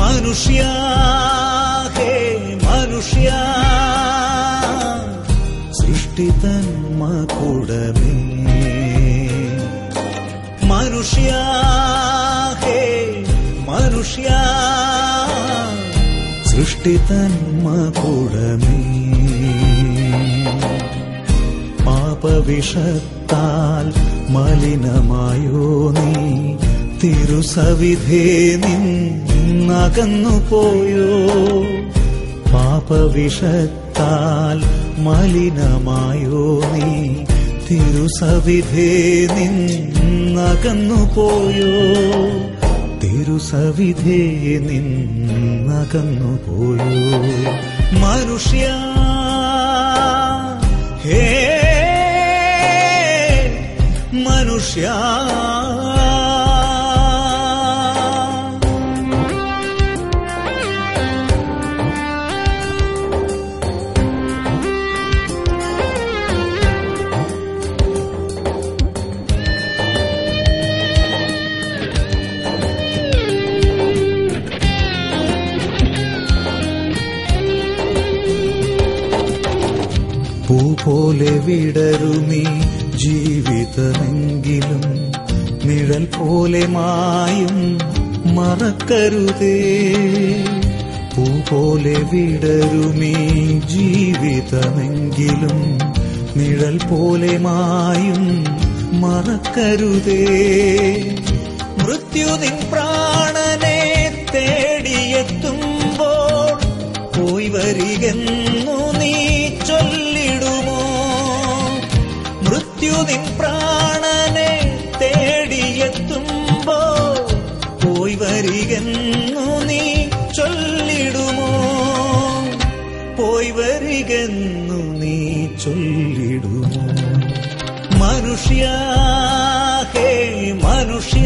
മനുഷ്യ ഹേ മനുഷ്യ സൃഷ്ടിതൻ മകുടമേ മനുഷ്യ ഹേ മനുഷ്യ സൃഷ്ടിതൻ മകുടമേ പാപവിഷത്താൽ മലിനമായോ നീ തിരുസവിധേ നിന്നകന്നു പോയോ പാപവിഷത്താൽ മലിനമായോ നീ തിരുസവിധേ നിന്നകന്നു പോയോ തിരുസവിധേ നിന്നകന്നു പോയോ മനുഷ്യ ഹേ മനുഷ്യ പൂ പോലെ വിടരുമീ ജീവിതമെങ്കിലും നിഴൽ പോലെ മായും മറക്കരുതേ പൂ പോലെ വിടരുമീ ജീവിതമെങ്കിലും നിഴൽ പോലെ മായും മറക്കരുതേ മൃത്യുനിൻ പ്രാണനെ തേടിയെത്തുമ്പോൾ പോയി വരികെന്നു നീ ചൊല്ലിടുമോ മൃത്യുനിൻ പ്രാണനെ തേടിയെത്തുമ്പോ പോയി വരികെന്നു നീ ചൊല്ലിടുമോ പോയി വരികെന്നു നീ ചൊല്ലിടുമോ മനുഷ്യ ഹേ മനുഷ്യ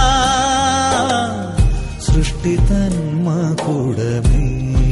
സൃഷ്ടിതൻ മകുടമേ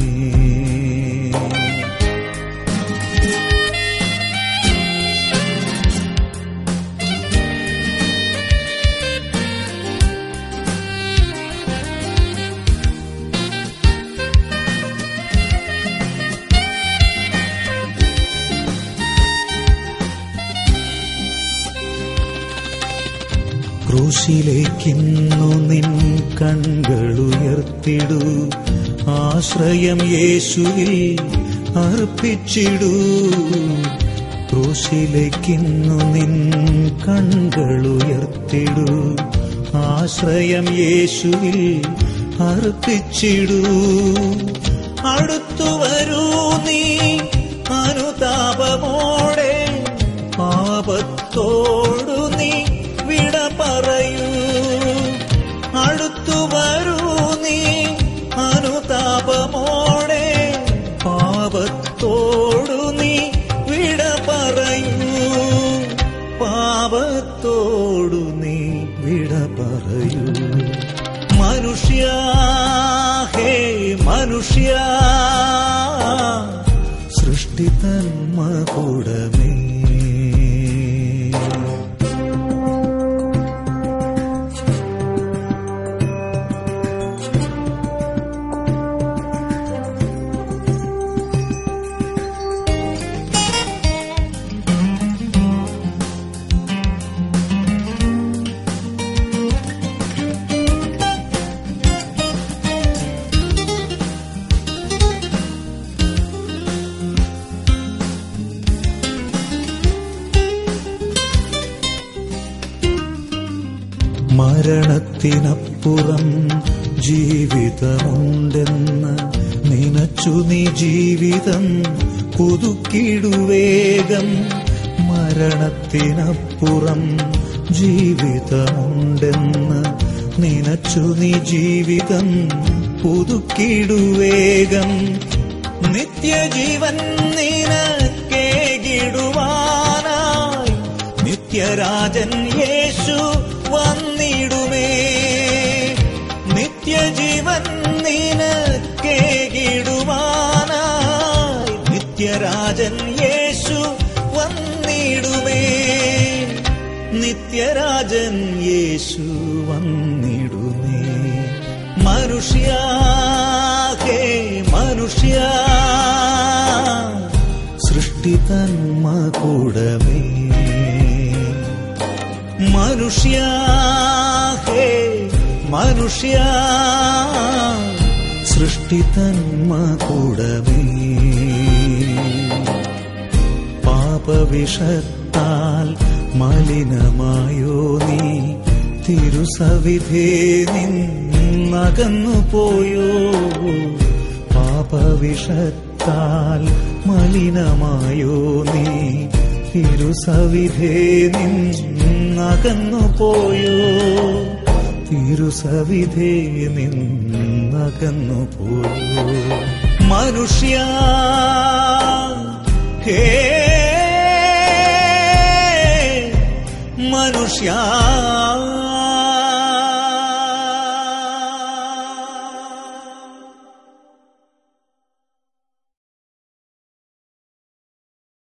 ക്രൂശിലേക്കിന്നു നിൻ കൺകളുയർത്തിടൂ ആശ്രയം യേശുവിൽ അർപ്പിച്ചിടൂ ക്രൂശിലേക്കിന്നു നിൻ കൺകളുയർത്തിടൂ ആശ്രയം യേശുവിൽ അർപ്പിച്ചിടൂ അടുത്തു വരൂ നീ അനുതാപമോടെ പാപത്തോടു നീ വിട പറയൂ അടുത്തു വരൂ നീ അനുതാപമോടെ പാപത്തോടു നീ വിട പറയൂ പാപത്തോടു നീ വിട പറയൂ മനുഷ്യ ഹേ മനുഷ്യ സൃഷ്ടിതൻ മകുടമേ മരണത്തിനപ്പുറം ജീവിതമുണ്ടെന്ന് നിനച്ചു നീ ജീവിതം പുതുക്കിടുവേഗം മരണത്തിനപ്പുറം ജീവിതമുണ്ടെന്ന് നിനച്ചു നീ ജീവിതം പുതുക്കിടുവേഗം നിത്യജീവൻ നിനക്കേകിടുവാനായി നിത്യരാജൻ യേശു വന്നിടുമേ നിത്യജീവൻ നിനക്കേകിടുവാനായി നിത്യരാജൻ യേശു വന്നിടുമേ നിത്യരാജൻ യേശു വന്നിടുമേ മനുഷ്യ മനുഷ്യ സൃഷ്ടി തന്മ കൂടമേ മനുഷ്യ ഹേ മനുഷ്യ സൃഷ്ടി തന്മ കൂടമേ പാപവിഷത്താൽ മലിനമായോ നീ തിരുസവിധേ നിന്നകന്നു പോയോ പാപവിഷത്താൽ മലിനമായോ നീ തിരുസവിധേ നിന്നകന്നു പോയോ തിരുസവിധേ നിന്നകന്നു പോയോ മനുഷ്യ ഹേ മനുഷ്യ